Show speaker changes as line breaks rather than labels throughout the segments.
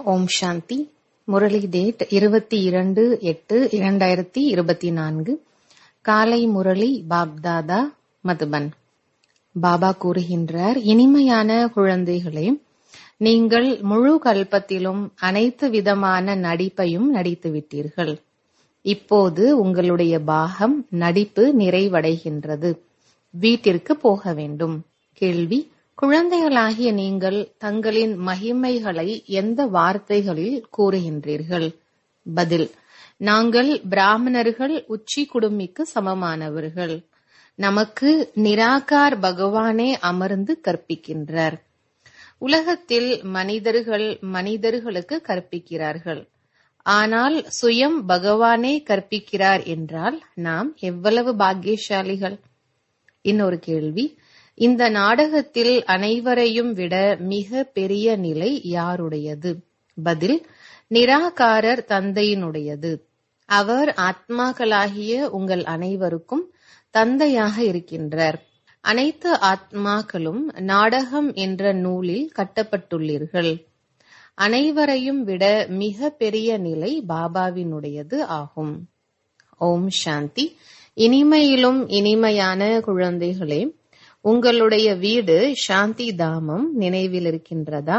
ஓம் சாந்தி Murali date இருபத்தி இரண்டு எட்டு இரண்டாயிரத்தி இருபத்தி நான்கு காலை முரளி பாப்தாதா மதுபன் பாபா கூறுகின்றார் இனிமையான குழந்தைகளே நீங்கள் முழு கல்பத்திலும் அனைத்து விதமான நடிப்பையும் நடித்து விட்டீர்கள் இப்போது உங்களுடைய பாகம் நடிப்பு நிறைவடைகின்றது வீட்டிற்கு போக வேண்டும் கேள்வி குழந்தைகளாகிய நீங்கள் தங்களின் மகிமைகளை எந்த வார்த்தைகளில் கூறுகின்றீர்கள் பதில் நாங்கள் பிராமணர்கள் உச்சி குடுமிக்கு சமமானவர்கள் நமக்கு நிராகார் பகவானே அமர்ந்து கற்பிக்கின்றார் உலகத்தில் மனிதர்கள் மனிதர்களுக்கு கற்பிக்கிறார்கள் ஆனால் சுயம் பகவானே கற்பிக்கிறார் என்றால் நாம் எவ்வளவு பாக்கியசாலிகள் இன்னொரு கேள்வி இந்த நாடகத்தில் அனைவரையும் விட மிக பெரிய நிலை யாருடையது பதில் நிராகாரர் தந்தையினுடையது அவர் ஆத்மாக்களாகிய உங்கள் அனைவருக்கும் தந்தையாக இருக்கின்றார் அனைத்து ஆத்மாக்களும் நாடகம் என்ற நூலில் கட்டப்பட்டுள்ளீர்கள் அனைவரையும் விட மிக பெரிய நிலை பாபாவினுடையது ஆகும் ஓம் சாந்தி இனிமையிலும் இனிமையான குழந்தைகளே உங்களுடைய வீடு சாந்தி தாமம் நினைவில் இருக்கின்றதா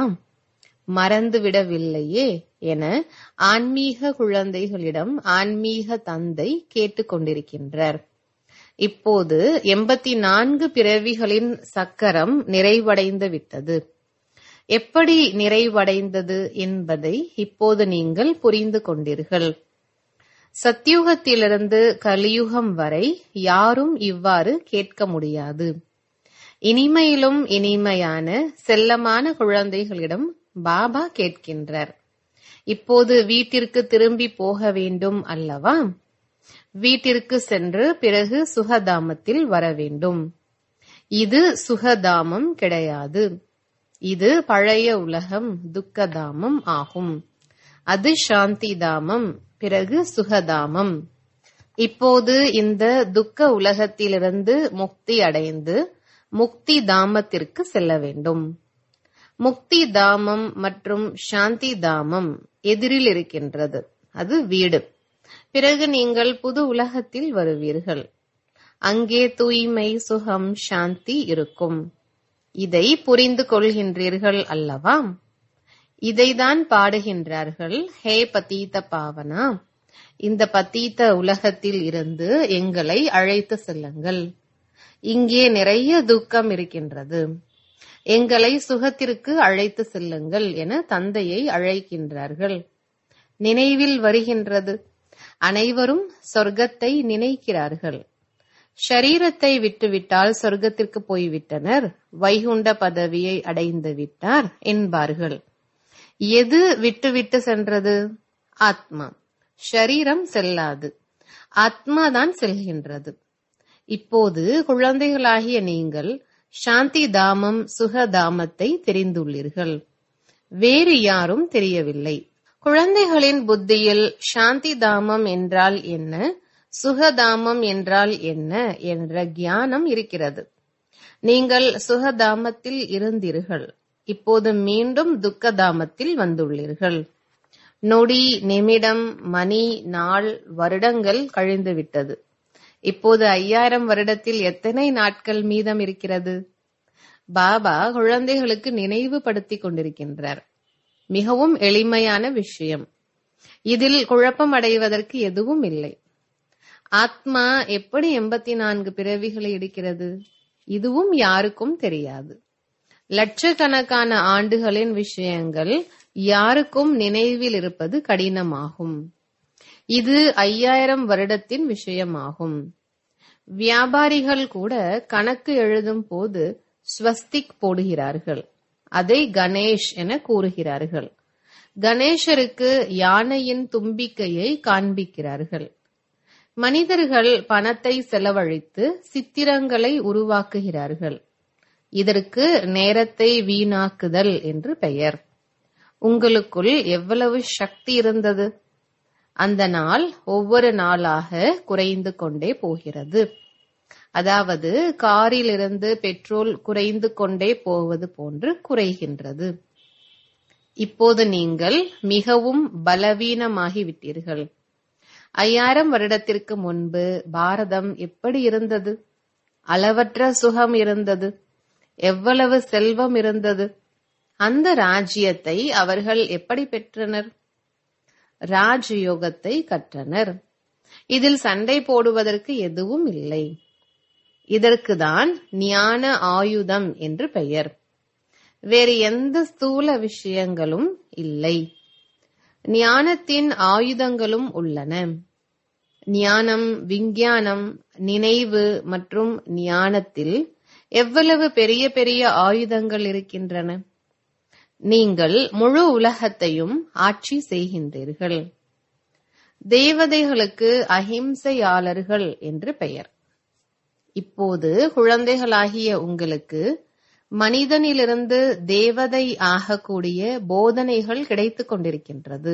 மறந்துவிடவில்லையே என ஆன்மீக குழந்தைகளிடம் ஆன்மீக தந்தை கேட்டுக்கொண்டிருக்கின்றார் இப்போது எண்பத்தி நான்கு பிறவிகளின் சக்கரம் நிறைவடைந்து விட்டது எப்படி நிறைவடைந்தது என்பதை இப்போது நீங்கள் புரிந்து கொண்டீர்கள் சத்தியுகத்திலிருந்து கலியுகம் வரை யாரும் இவ்வாறு கேட்க முடியாது இனிமையிலும் இனிமையான செல்லமான குழந்தைகளிடம் பாபா கேட்கின்றார் இப்போது வீட்டிற்கு திரும்பி போக வேண்டும் அல்லவா வீட்டிற்கு சென்று பிறகு சுகதாமத்தில் வர வேண்டும் இது சுகதாமம் கிடையாது இது பழைய உலகம் துக்கதாமம் ஆகும் அது சாந்தி தாமம் பிறகு சுகதாமம் இப்போது இந்த துக்க உலகத்திலிருந்து முக்தி அடைந்து முக்தி தாமத்திற்கு செல்ல வேண்டும் முக்தி தாமம் மற்றும் சாந்தி தாமம் எதிரில் இருக்கின்றது அது வீடு பிறகு நீங்கள் புது உலகத்தில் வருவீர்கள் அங்கே தூய்மை சுகம் சாந்தி இருக்கும் இதை புரிந்து கொள்கின்றீர்கள் அல்லவா இதைதான் பாடுகின்றார்கள் ஹே பதீத பாவனா இந்த பதீத்த உலகத்தில் இருந்து எங்களை அழைத்து செல்லுங்கள் இங்கே நிறைய துக்கம் இருக்கின்றது எங்களை சுகத்திற்கு அழைத்து செல்லுங்கள் என தந்தையை அழைக்கின்றார்கள் நினைவில் வருகின்றது அனைவரும் சொர்க்கத்தை நினைக்கிறார்கள் ஷரீரத்தை விட்டுவிட்டால் சொர்க்கத்திற்கு போய்விட்டனர் வைகுண்ட பதவியை அடைந்து விட்டார் என்பார்கள் எது விட்டுவிட்டு சென்றது ஆத்மா ஷரீரம் செல்லாது ஆத்மா தான் செல்கின்றது இப்போது குழந்தைகளாகிய நீங்கள் சாந்தி தாமம் சுகதாமத்தை தெரிந்துள்ளீர்கள் வேறு யாரும் தெரியவில்லை குழந்தைகளின் புத்தியில் சாந்தி தாமம் என்றால் என்ன சுகதாமம் என்றால் என்ன என்ற ஞானம் இருக்கிறது நீங்கள் சுகதாமத்தில் இருந்தீர்கள் இப்போது மீண்டும் துக்கதாமத்தில் வந்துள்ளீர்கள் நொடி நிமிடம் மணி நாள் வருடங்கள் கழிந்துவிட்டது இப்போது ஐயாயிரம் வருடத்தில் எத்தனை நாட்கள் மீதம் இருக்கிறது பாபா குழந்தைகளுக்கு நினைவுபடுத்திக் கொண்டிருக்கின்றார் மிகவும் எளிமையான விஷயம் இதில் குழப்பம் அடைவதற்கு எதுவும் இல்லை ஆத்மா எப்படி எண்பத்தி நான்கு பிறவிகளை எடுக்கிறது இதுவும் யாருக்கும் தெரியாது லட்சக்கணக்கான ஆண்டுகளின் விஷயங்கள் யாருக்கும் நினைவில் இருப்பது கடினமாகும் இது ஐயாயிரம் வருடத்தின் விஷயமாகும் வியாபாரிகள் கூட கணக்கு எழுதும் போது ஸ்வஸ்திக் போடுகிறார்கள் அதை கணேஷ் என கூறுகிறார்கள் கணேசருக்கு யானையின் தும்பிக்கையை காண்பிக்கிறார்கள் மனிதர்கள் பணத்தை செலவழித்து சித்திரங்களை உருவாக்குகிறார்கள் இதற்கு நேரத்தை வீணாக்குதல் என்று பெயர் உங்களுக்குள் எவ்வளவு சக்தி இருந்தது அந்த நாள் ஒவ்வொரு நாளாக குறைந்து கொண்டே போகிறது அதாவது காரிலிருந்து பெட்ரோல் குறைந்து கொண்டே போவது போன்று குறைகின்றது இப்போது நீங்கள் மிகவும் பலவீனமாகிவிட்டீர்கள் ஐயாயிரம் வருடத்திற்கு முன்பு பாரதம் எப்படி இருந்தது அளவற்ற சுகம் இருந்தது எவ்வளவு செல்வம் இருந்தது அந்த ராஜ்யத்தை அவர்கள் எப்படி பெற்றனர் ராஜயோகத்தை கற்றனர் இதில் சண்டை போடுவதற்கு எதுவும் இல்லை இதற்குதான் ஞான ஆயுதம் என்று பெயர் வேறு எந்த ஸ்தூல விஷயங்களும் இல்லை ஞானத்தின் ஆயுதங்களும் உள்ளன ஞானம் விஞ்ஞானம் நினைவு மற்றும் ஞானத்தில் எவ்வளவு பெரிய பெரிய ஆயுதங்கள் இருக்கின்றன நீங்கள் முழு உலகத்தையும் ஆட்சி செய்கின்றீர்கள் தேவதைகளுக்கு அஹிம்சையாளர்கள் என்று பெயர் இப்போது குழந்தைகளாகிய உங்களுக்கு மனிதனிலிருந்து தேவதை ஆகக்கூடிய போதனைகள் கிடைத்துக் கொண்டிருக்கின்றது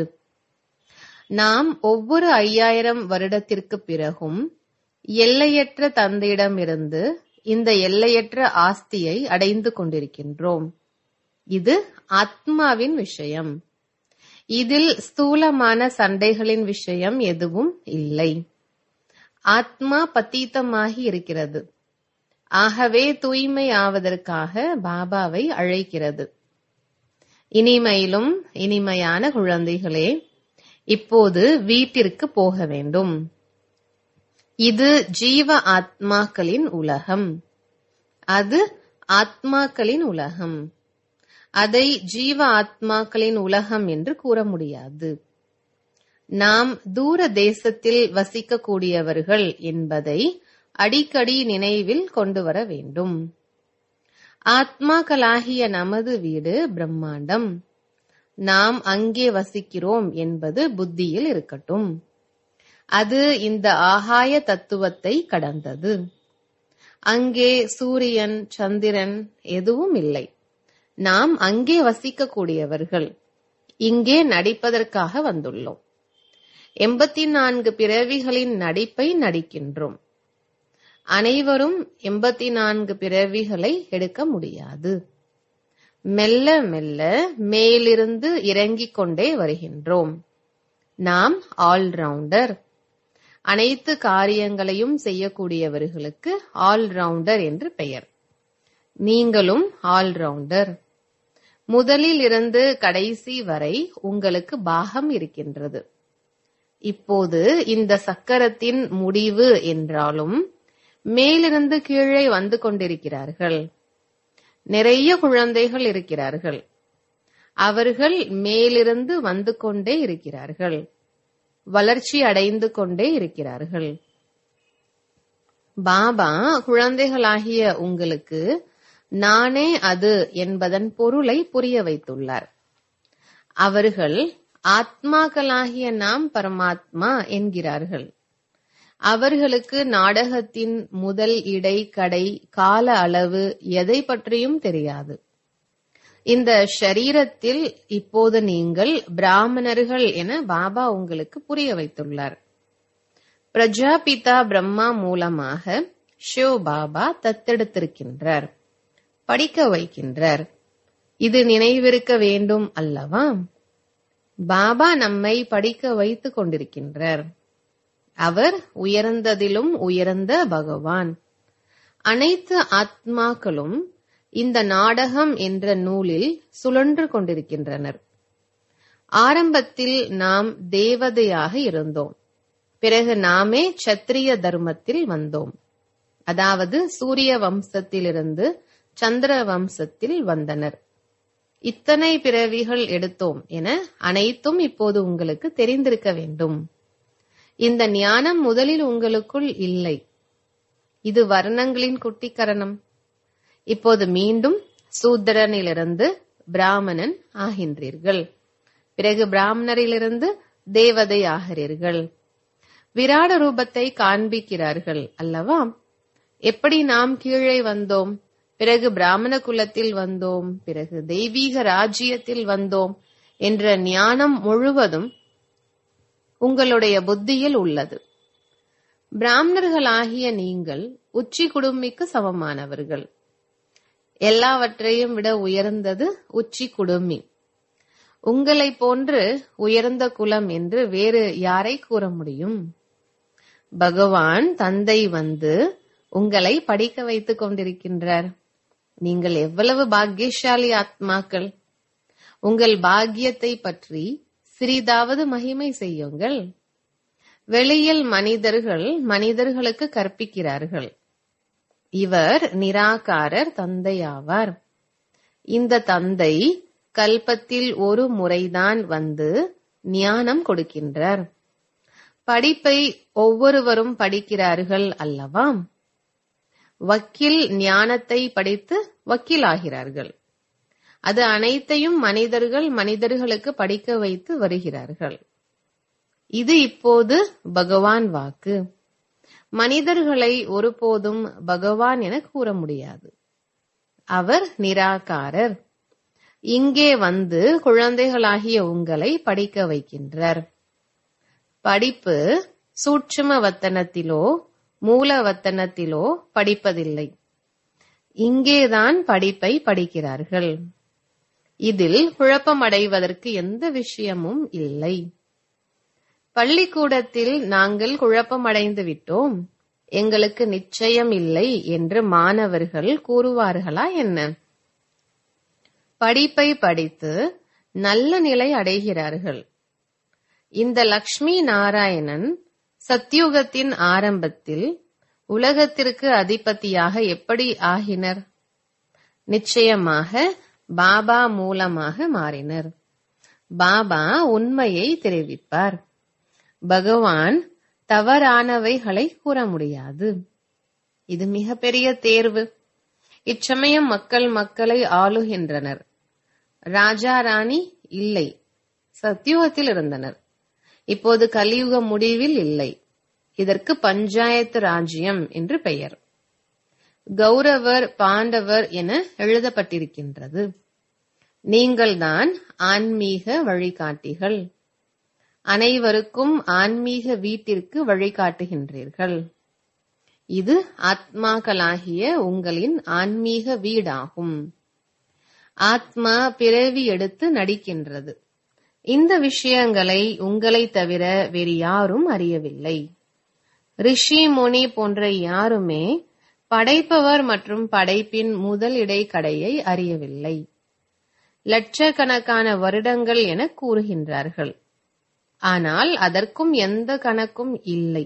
நாம் ஒவ்வொரு ஐயாயிரம் வருடத்திற்கு பிறகும் எல்லையற்ற தந்தையிடமிருந்து இந்த எல்லையற்ற ஆஸ்தியை அடைந்து கொண்டிருக்கின்றோம் இது ஆத்மாவின் விஷயம் இதில் ஸ்தூலமான சண்டைகளின் விஷயம் எதுவும் இல்லை ஆத்மா பத்தீத்தமாகி இருக்கிறது ஆகவே தூய்மை ஆவதற்காக பாபாவை அழைக்கிறது இனிமையிலும் இனிமையான குழந்தைகளே இப்போது வீட்டிற்கு போக வேண்டும் இது ஜீவ ஆத்மாக்களின் உலகம் அது ஆத்மாக்களின் உலகம் அதை ஜீவ ஆத்மாக்களின் உலகம் என்று கூற முடியாது நாம் தூர தேசத்தில் வசிக்கக்கூடியவர்கள் என்பதை அடிக்கடி நினைவில் கொண்டு வர வேண்டும் ஆத்மாக்களாகிய நமது வீடு பிரம்மாண்டம் நாம் அங்கே வசிக்கிறோம் என்பது புத்தியில் இருக்கட்டும் அது இந்த ஆகாய தத்துவத்தை கடந்தது அங்கே சூரியன் சந்திரன் எதுவும் இல்லை நாம் அங்கே வசிக்கக்கூடியவர்கள் இங்கே நடிப்பதற்காக வந்துள்ளோம் எண்பத்தி நான்கு பிறவிகளின் நடிப்பை நடிக்கின்றோம் அனைவரும் எண்பத்தி நான்கு பிறவிகளை எடுக்க முடியாது மெல்ல மெல்ல மேலிருந்து இறங்கிக் கொண்டே வருகின்றோம் நாம் ஆல்ரவுண்டர் அனைத்து காரியங்களையும் செய்யக்கூடியவர்களுக்கு ஆல்ரவுண்டர் என்று பெயர் நீங்களும் ஆல்ரவுண்டர் முதலில் இருந்து கடைசி வரை உங்களுக்கு பாகம் இருக்கின்றது இப்போது இந்த சக்கரத்தின் முடிவு என்றாலும் மேலிருந்து கீழே வந்து கொண்டிருக்கிறார்கள் நிறைய குழந்தைகள் இருக்கிறார்கள் அவர்கள் மேலிருந்து வந்து கொண்டே இருக்கிறார்கள் வளர்ச்சி அடைந்து கொண்டே இருக்கிறார்கள் பாபா குழந்தைகளாகிய உங்களுக்கு நானே அது என்பதன் பொருளை புரிய வைத்துள்ளார் அவர்கள் ஆத்மாக்களாகிய நாம் பரமாத்மா என்கிறார்கள் அவர்களுக்கு நாடகத்தின் முதல் இடை கடை கால அளவு எதை பற்றியும் தெரியாது இந்த ஷரீரத்தில் இப்போது நீங்கள் பிராமணர்கள் என பாபா உங்களுக்கு புரிய வைத்துள்ளார் பிரஜாபிதா பிரம்மா மூலமாக ஷிவ் பாபா தத்தெடுத்திருக்கின்றார் படிக்க வைக்கின்றார் இது நினைவிருக்க வேண்டும் அல்லவா பாபா நம்மை படிக்க வைத்துக் கொண்டிருக்கின்றார் அவர் உயர்ந்ததிலும் உயர்ந்த பகவான் அனைத்து ஆத்மாக்களும் இந்த நாடகம் என்ற நூலில் சுழன்று கொண்டிருக்கின்றனர் ஆரம்பத்தில் நாம் தேவதையாக இருந்தோம் பிறகு நாமே சத்திரிய தர்மத்தில் வந்தோம் அதாவது சூரிய வம்சத்திலிருந்து சந்திர வம்சத்தில் வந்தனர் இத்தனை பிறவிகள் எடுத்தோம் என அனைத்தும் இப்போது உங்களுக்கு தெரிந்திருக்க வேண்டும் இந்த ஞானம் முதலில் உங்களுக்குள் இல்லை இது வர்ணங்களின் குட்டிக்கரணம் இப்போது மீண்டும் சூத்திரனிலிருந்து பிராமணன் ஆகின்றீர்கள் பிறகு பிராமணரிலிருந்து தேவதை ஆகிறீர்கள் விராட ரூபத்தை காண்பிக்கிறார்கள் அல்லவா எப்படி நாம் கீழே வந்தோம் பிறகு பிராமண குலத்தில் வந்தோம் பிறகு தெய்வீக ராஜ்யத்தில் வந்தோம் என்ற ஞானம் முழுவதும் உங்களுடைய புத்தியில் உள்ளது பிராமணர்களாகிய நீங்கள் உச்சி குடுமிக்கு சமமானவர்கள் எல்லாவற்றையும் விட உயர்ந்தது உச்சி குடுமி உங்களை போன்று உயர்ந்த குலம் என்று வேறு யாரை கூற முடியும் பகவான் தந்தை வந்து உங்களை படிக்க வைத்துக் கொண்டிருக்கின்றார் நீங்கள் எவ்வளவு பாக்கியசாலி ஆத்மாக்கள் உங்கள் பாக்கியத்தை பற்றி சிறிதாவது மகிமை செய்யுங்கள் வெளியில் மனிதர்கள் மனிதர்களுக்கு கற்பிக்கிறார்கள் இவர் நிராகாரர் தந்தையாவார் இந்த தந்தை கல்பத்தில் ஒரு முறைதான் வந்து ஞானம் கொடுக்கின்றார் படிப்பை ஒவ்வொருவரும் படிக்கிறார்கள் அல்லவா வக்கீல் ஞானத்தை படித்து வக்கீலாகிறார்கள் அது அனைத்தையும் மனிதர்கள் மனிதர்களுக்கு படிக்க வைத்து வருகிறார்கள் இது இப்போது பகவான் வாக்கு மனிதர்களை ஒருபோதும் பகவான் என கூற முடியாது அவர் நிராகாரர் இங்கே வந்து குழந்தைகளாகிய உங்களை படிக்க வைக்கின்றார் படிப்பு சூட்சும வத்தனத்திலோ மூல வத்தனத்திலோ படிப்பதில்லை இங்கேதான் படிப்பை படிக்கிறார்கள் இதில் குழப்பமடைவதற்கு எந்த விஷயமும் இல்லை பள்ளிக்கூடத்தில் நாங்கள் குழப்பமடைந்து விட்டோம் எங்களுக்கு நிச்சயம் இல்லை என்று மாணவர்கள் கூறுவார்களா என்ன படிப்பை படித்து நல்ல நிலை அடைகிறார்கள் இந்த லக்ஷ்மி நாராயணன் சத்யுகத்தின் ஆரம்பத்தில் உலகத்திற்கு அதிபதியாக எப்படி ஆகினர் நிச்சயமாக பாபா மூலமாக மாறினர் பாபா உண்மையை தெரிவிப்பார் பகவான் தவறானவைகளை கூற முடியாது இது மிகப்பெரிய தேர்வு இச்சமயம் மக்கள் மக்களை ஆளுகின்றனர் ராஜா ராணி இல்லை சத்தியுகத்தில் இருந்தனர் இப்போது கலியுக முடிவில் இல்லை இதற்கு பஞ்சாயத்து ராஜ்யம் என்று பெயர் கௌரவர் பாண்டவர் என எழுதப்பட்டிருக்கின்றது நீங்கள்தான் ஆன்மீக வழிகாட்டிகள் அனைவருக்கும் ஆன்மீக வீட்டிற்கு வழிகாட்டுகின்றீர்கள் இது ஆத்மாக்களாகிய உங்களின் ஆன்மீக வீடாகும் ஆத்மா பிறவி எடுத்து நடிக்கின்றது இந்த விஷயங்களை உங்களை தவிர வேறு யாரும் அறியவில்லை ரிஷி முனி போன்ற யாருமே படைப்பவர் மற்றும் படைப்பின் முதல் இடைக்கடையை அறியவில்லை லட்சக்கணக்கான வருடங்கள் என கூறுகின்றார்கள் ஆனால் அதற்கும் எந்த கணக்கும் இல்லை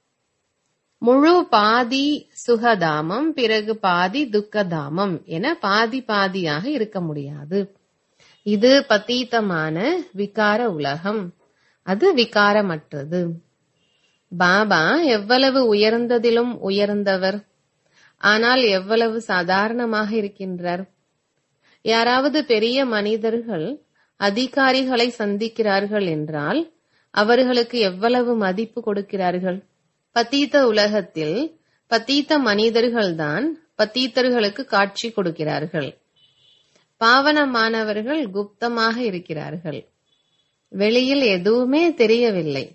முழு பாதி சுகதாமம் பிறகு பாதி துக்கதாமம் என பாதி பாதியாக இருக்க முடியாது இது பத்தீத்தமான விகார உலகம் அது விகாரமற்றது பாபா எவ்வளவு உயர்ந்ததிலும் உயர்ந்தவர் ஆனால் எவ்வளவு சாதாரணமாக இருக்கின்றார் யாராவது பெரிய மனிதர்கள் அதிகாரிகளை சந்திக்கிறார்கள் என்றால் அவர்களுக்கு எவ்வளவு மதிப்பு கொடுக்கிறார்கள் பத்தீத்த உலகத்தில் பத்தீத்த மனிதர்கள்தான் பத்தீத்தர்களுக்கு காட்சி கொடுக்கிறார்கள் பாவனமானவர்கள் குப்தமாக இருக்கிறார்கள் வெளியில் எதுவுமே தெரியவில்லை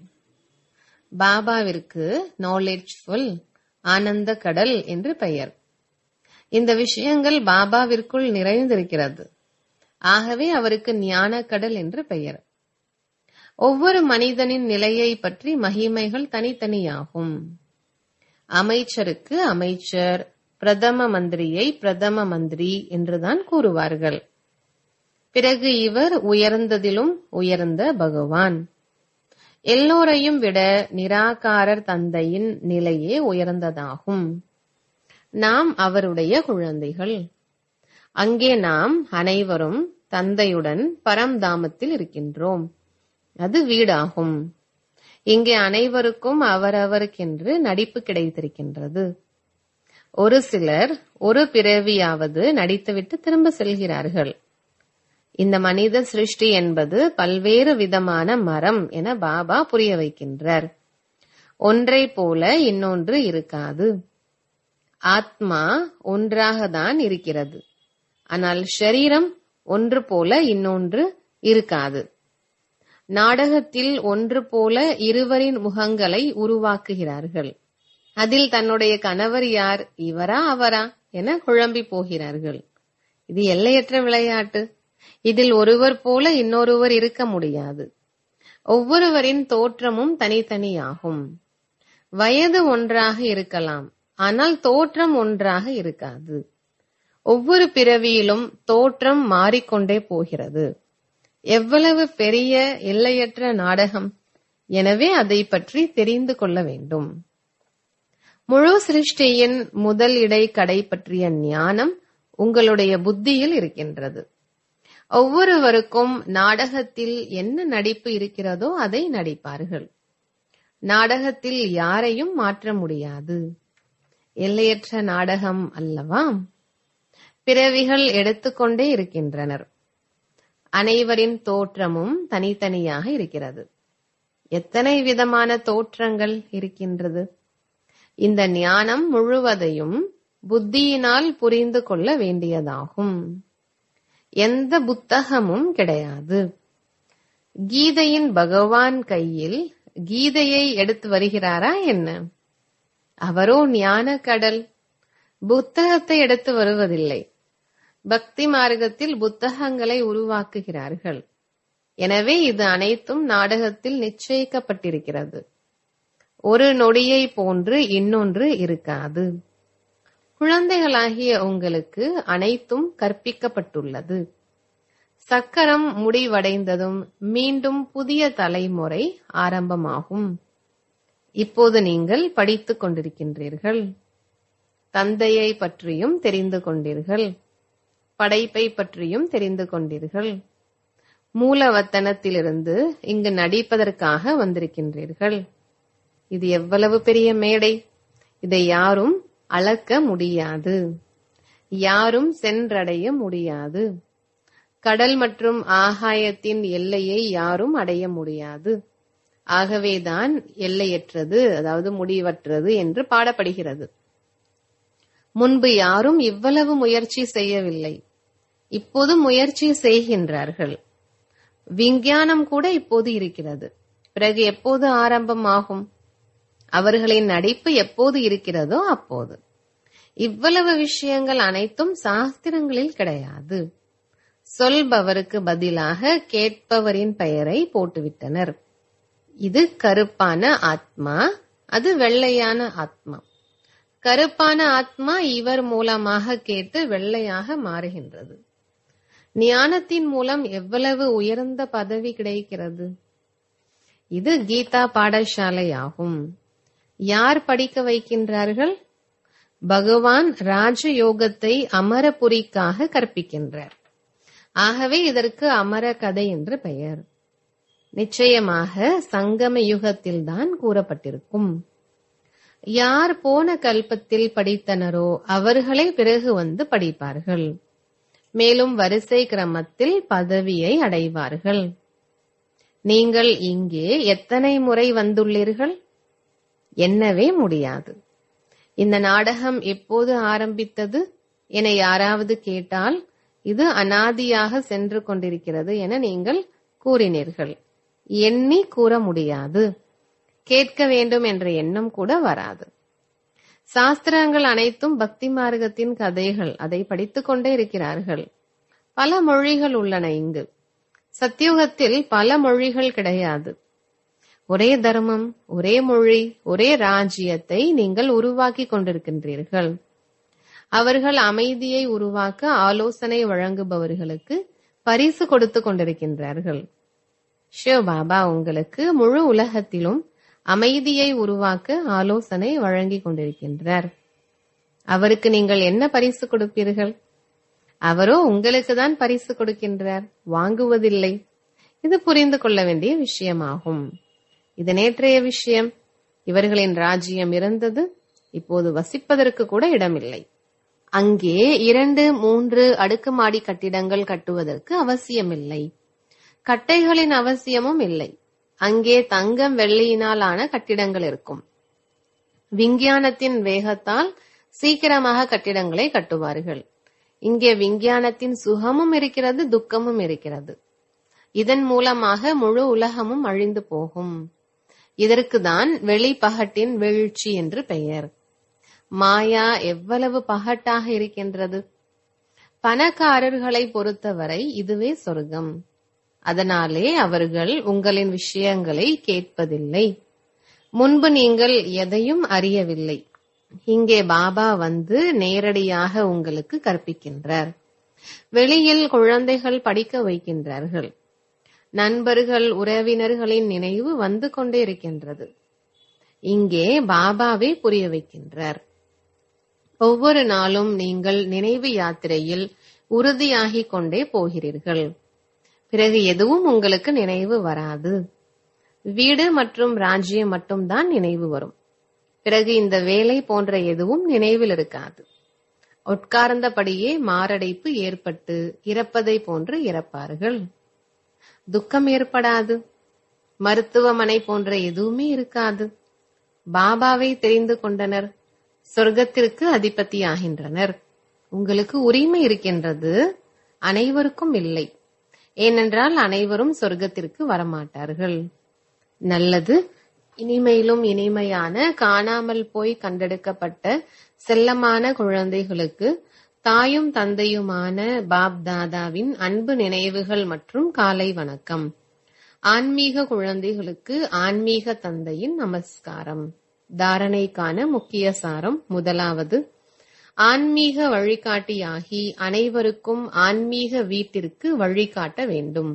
பாபாவிற்கு நாலேஜ்ஃபுல் ஆனந்த கடல் என்று பெயர் இந்த விஷயங்கள் பாபாவிற்குள் நிறைந்திருக்கிறது ஆகவே அவருக்கு ஞான கடல் என்று பெயர் ஒவ்வொரு மனிதனின் நிலையை பற்றி மகிமைகள் தனித்தனியாகும் அமைச்சருக்கு அமைச்சர் பிரதம மந்திரியை பிரதம மந்திரி என்றுதான் கூறுவார்கள் பிறகு இவர் உயர்ந்ததிலும் உயர்ந்த பகவான் எல்லோரையும் விட நிராகாரர் தந்தையின் நிலையே உயர்ந்ததாகும் நாம் அவருடைய குழந்தைகள் அங்கே நாம் அனைவரும் தந்தையுடன் பரம்தாமத்தில் இருக்கின்றோம் அது வீடாகும் இங்கே அனைவருக்கும் அவரவருக்கென்று நடிப்பு கிடைத்திருக்கின்றது ஒரு சிலர் ஒரு பிறவியாவது நடித்துவிட்டு திரும்ப செல்கிறார்கள் இந்த மனித சிருஷ்டி என்பது பல்வேறு விதமான மரம் என பாபா புரிய வைக்கின்றார் ஒன்றை போல இன்னொன்று இருக்காது ஆத்மா ஒன்றாகத்தான் இருக்கிறது ஆனால் ஷரீரம் ஒன்று போல இன்னொன்று இருக்காது நாடகத்தில் ஒன்று போல இருவரின் முகங்களை உருவாக்குகிறார்கள் அதில் தன்னுடைய கணவர் யார் இவரா அவரா என குழம்பி போகிறார்கள் இது எல்லையற்ற விளையாட்டு இதில் ஒருவர் போல இன்னொருவர் இருக்க முடியாது ஒவ்வொருவரின் தோற்றமும் தனித்தனியாகும் வயது ஒன்றாக இருக்கலாம் ஆனால் தோற்றம் ஒன்றாக இருக்காது ஒவ்வொரு பிறவியிலும் தோற்றம் மாறிக்கொண்டே போகிறது எவ்வளவு பெரிய எல்லையற்ற நாடகம் எனவே அதை பற்றி தெரிந்து கொள்ள வேண்டும் முழு சிருஷ்டியின் முதல் இடை கடை பற்றிய ஞானம் உங்களுடைய புத்தியில் இருக்கின்றது ஒவ்வொருவருக்கும் நாடகத்தில் என்ன நடிப்பு இருக்கிறதோ அதை நடிப்பார்கள் நாடகத்தில் யாரையும் மாற்ற முடியாது எல்லையற்ற நாடகம் அல்லவா பிறவிகள் எடுத்துக்கொண்டே இருக்கின்றனர் அனைவரின் தோற்றமும் தனித்தனியாக இருக்கிறது எத்தனை விதமான தோற்றங்கள் இருக்கின்றது இந்த ஞானம் முழுவதையும் புத்தியினால் புரிந்து கொள்ள வேண்டியதாகும் எந்த புத்தகமும் கிடையாது கீதையின் பகவான் கையில் கீதையை எடுத்து வருகிறாரா என்ன அவரோ ஞான கடல் புத்தகத்தை எடுத்து வருவதில்லை பக்தி மார்க்கத்தில் புத்தகங்களை உருவாக்குகிறார்கள் எனவே இது அனைத்தும் நாடகத்தில் நிச்சயிக்கப்பட்டிருக்கிறது ஒரு நொடியை போன்று இன்னொன்று இருக்காது குழந்தைகளாகிய உங்களுக்கு அனைத்தும் கற்பிக்கப்பட்டுள்ளது சக்கரம் முடிவடைந்ததும் மீண்டும் புதிய தலைமுறை ஆரம்பமாகும் இப்போது நீங்கள் படித்துக் கொண்டிருக்கின்றீர்கள் தந்தையை பற்றியும் தெரிந்து கொண்டீர்கள் படைப்பை பற்றியும் தெரிந்து கொண்டீர்கள் மூலவத்தனத்திலிருந்து இங்கு நடிப்பதற்காக வந்திருக்கின்றீர்கள் இது எவ்வளவு பெரிய மேடை இதை யாரும் அளக்க முடியாது யாரும் சென்றடைய முடியாது கடல் மற்றும் ஆகாயத்தின் எல்லையை யாரும் அடைய முடியாது ஆகவேதான் எல்லையற்றது அதாவது முடிவற்றது என்று பாடப்படுகிறது முன்பு யாரும் இவ்வளவு முயற்சி செய்யவில்லை இப்போது முயற்சி செய்கின்றார்கள் விஞ்ஞானம் கூட இப்போது இருக்கிறது பிறகு எப்போது ஆரம்பமாகும் அவர்களின் நடிப்பு எப்போது இருக்கிறதோ அப்போது இவ்வளவு விஷயங்கள் அனைத்தும் சாஸ்திரங்களில் கிடையாது சொல்பவருக்கு பதிலாக கேட்பவரின் பெயரை போட்டுவிட்டனர் இது கருப்பான ஆத்மா அது வெள்ளையான ஆத்மா கருப்பான ஆத்மா இவர் மூலமாக கேட்டு வெள்ளையாக மாறுகின்றது ஞானத்தின் மூலம் எவ்வளவு உயர்ந்த பதவி கிடைக்கிறது இது கீதா பாடசாலையாகும் யார் படிக்க வைக்கின்றார்கள் பகவான் ராஜயோகத்தை அமரபுரிக்காக கற்பிக்கின்றார் ஆகவே இதற்கு அமர கதை என்று பெயர் நிச்சயமாக சங்கம யுகத்தில்தான் கூறப்பட்டிருக்கும் யார் போன கல்பத்தில் படித்தனரோ அவர்களே பிறகு வந்து படிப்பார்கள் மேலும் வரிசை கிரமத்தில் பதவியை அடைவார்கள் நீங்கள் இங்கே எத்தனை முறை வந்துள்ளீர்கள் என்னவே முடியாது இந்த நாடகம் எப்போது ஆரம்பித்தது என யாராவது கேட்டால் இது அனாதியாக சென்று கொண்டிருக்கிறது என நீங்கள் கூறினீர்கள் எண்ணி கூற முடியாது கேட்க வேண்டும் என்ற எண்ணம் கூட வராது சாஸ்திரங்கள் அனைத்தும் பக்தி மார்க்கத்தின் கதைகள் அதை படித்துக் கொண்டே இருக்கிறார்கள் பல மொழிகள் உள்ளன இங்கு சத்தியுகத்தில் பல மொழிகள் கிடையாது ஒரே தர்மம் ஒரே மொழி ஒரே ராஜ்யத்தை நீங்கள் உருவாக்கி கொண்டிருக்கின்றீர்கள் அவர்கள் அமைதியை உருவாக்க ஆலோசனை வழங்குபவர்களுக்கு பரிசு கொடுத்து கொண்டிருக்கின்றார்கள் ஷிவ் பாபா உங்களுக்கு முழு உலகத்திலும் அமைதியை உருவாக்க ஆலோசனை வழங்கிக் கொண்டிருக்கின்றார் அவருக்கு நீங்கள் என்ன பரிசு கொடுப்பீர்கள் அவரோ உங்களுக்கு தான் பரிசு கொடுக்கின்றார் வாங்குவதில்லை இது புரிந்து கொள்ள வேண்டிய விஷயமாகும் இது நேற்றைய விஷயம் இவர்களின் ராஜ்யம் இருந்தது இப்போது வசிப்பதற்கு கூட இடமில்லை அங்கே இரண்டு மூன்று அடுக்குமாடி கட்டிடங்கள் கட்டுவதற்கு அவசியமில்லை கட்டைகளின் அவசியமும் இல்லை அங்கே தங்கம் வெள்ளியினால் ஆன கட்டிடங்கள் இருக்கும் விஞ்ஞானத்தின் வேகத்தால் சீக்கிரமாக கட்டிடங்களை கட்டுவார்கள் இங்கே விஞ்ஞானத்தின் சுகமும் இருக்கிறது துக்கமும் இருக்கிறது இதன் மூலமாக முழு உலகமும் அழிந்து போகும் இதற்குதான் வெளி பகட்டின் வீழ்ச்சி என்று பெயர் மாயா எவ்வளவு பகட்டாக இருக்கின்றது பணக்காரர்களை பொறுத்தவரை இதுவே சொர்க்கம் அதனாலே அவர்கள் உங்களின் விஷயங்களை கேட்பதில்லை முன்பு நீங்கள் எதையும் அறியவில்லை இங்கே பாபா வந்து நேரடியாக உங்களுக்கு கற்பிக்கின்றார் வெளியில் குழந்தைகள் படிக்க வைக்கின்றார்கள் நண்பர்கள் உறவினர்களின் நினைவு வந்து கொண்டே இருக்கின்றது இங்கே பாபாவே புரிய வைக்கின்றார் ஒவ்வொரு நாளும் நீங்கள் நினைவு யாத்திரையில் உறுதியாகிக் கொண்டே போகிறீர்கள் பிறகு எதுவும் உங்களுக்கு நினைவு வராது வீடு மற்றும் ராஜ்யம் மட்டும்தான் நினைவு வரும் பிறகு இந்த வேலை போன்ற எதுவும் நினைவில் இருக்காது உட்கார்ந்தபடியே மாரடைப்பு ஏற்பட்டு இறப்பதை போன்று இறப்பார்கள் துக்கம் ஏற்படாது மருத்துவமனை போன்ற எதுவுமே இருக்காது பாபாவை தெரிந்து கொண்டனர் சொர்க்கத்திற்கு அதிபதியாகின்றனர் உங்களுக்கு உரிமை இருக்கின்றது அனைவருக்கும் இல்லை ஏனென்றால் அனைவரும் சொர்க்கத்திற்கு வரமாட்டார்கள் நல்லது இனிமையிலும் இனிமையான காணாமல் போய் கண்டெடுக்கப்பட்ட செல்லமான குழந்தைகளுக்கு தாயும் தந்தையுமான பாப் தாதாவின் அன்பு நினைவுகள் மற்றும் காலை வணக்கம் ஆன்மீக குழந்தைகளுக்கு ஆன்மீக தந்தையின் நமஸ்காரம் தாரணைக்கான முக்கிய சாரம் முதலாவது ஆன்மீக வழிகாட்டியாகி அனைவருக்கும் ஆன்மீக வீட்டிற்கு வழிகாட்ட வேண்டும்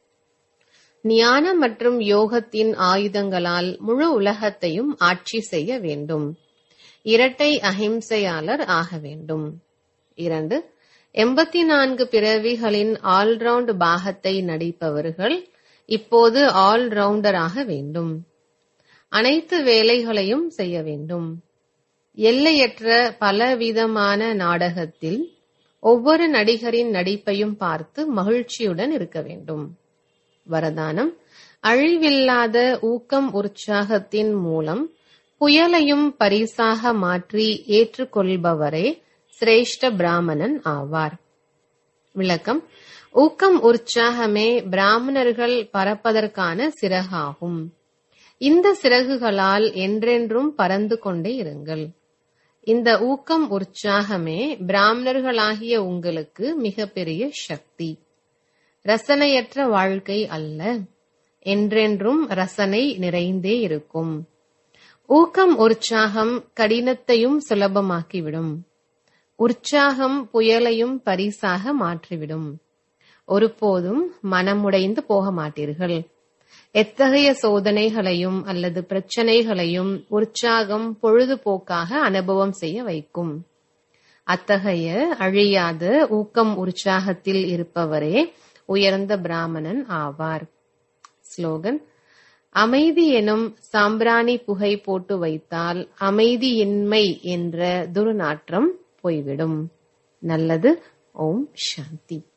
ஞானம் மற்றும் யோகத்தின் ஆயுதங்களால் முழு உலகத்தையும் ஆட்சி செய்ய வேண்டும் இரட்டை அஹிம்சையாளர் ஆக வேண்டும் இரண்டு எண்பத்தி நான்கு பிறவிகளின் ஆல்ரவுண்ட் பாகத்தை நடிப்பவர்கள் இப்போது ஆல்ரவுண்டராக வேண்டும் அனைத்து வேலைகளையும் செய்ய வேண்டும் எல்லையற்ற பலவிதமான நாடகத்தில் ஒவ்வொரு நடிகரின் நடிப்பையும் பார்த்து மகிழ்ச்சியுடன் இருக்க வேண்டும் வரதானம் அழிவில்லாத ஊக்கம் உற்சாகத்தின் மூலம் புயலையும் பரிசாக மாற்றி ஏற்றுக்கொள்பவரே சிரேஷ்ட பிராமணன் ஆவார் விளக்கம் ஊக்கம் உற்சாகமே பிராமணர்கள் பறப்பதற்கான சிறகாகும் இந்த சிறகுகளால் என்றென்றும் பறந்து கொண்டே இருங்கள் இந்த ஊக்கம் உற்சாகமே பிராமணர்களாகிய உங்களுக்கு மிகப்பெரிய சக்தி ரசனையற்ற வாழ்க்கை அல்ல என்றென்றும் ரசனை நிறைந்தே இருக்கும் ஊக்கம் உற்சாகம் கடினத்தையும் சுலபமாக்கிவிடும் உற்சாகம் புயலையும் பரிசாக மாற்றிவிடும் ஒருபோதும் மனமுடைந்து போக மாட்டீர்கள் எத்தகைய சோதனைகளையும் அல்லது பிரச்சனைகளையும் உற்சாகம் பொழுதுபோக்காக அனுபவம் செய்ய வைக்கும் அத்தகைய அழியாத ஊக்கம் உற்சாகத்தில் இருப்பவரே உயர்ந்த பிராமணன் ஆவார் ஸ்லோகன் அமைதி எனும் சாம்பிராணி புகை போட்டு வைத்தால் அமைதியின்மை என்ற துர்நாற்றம் போய்விடும் நல்லது ஓம் சாந்தி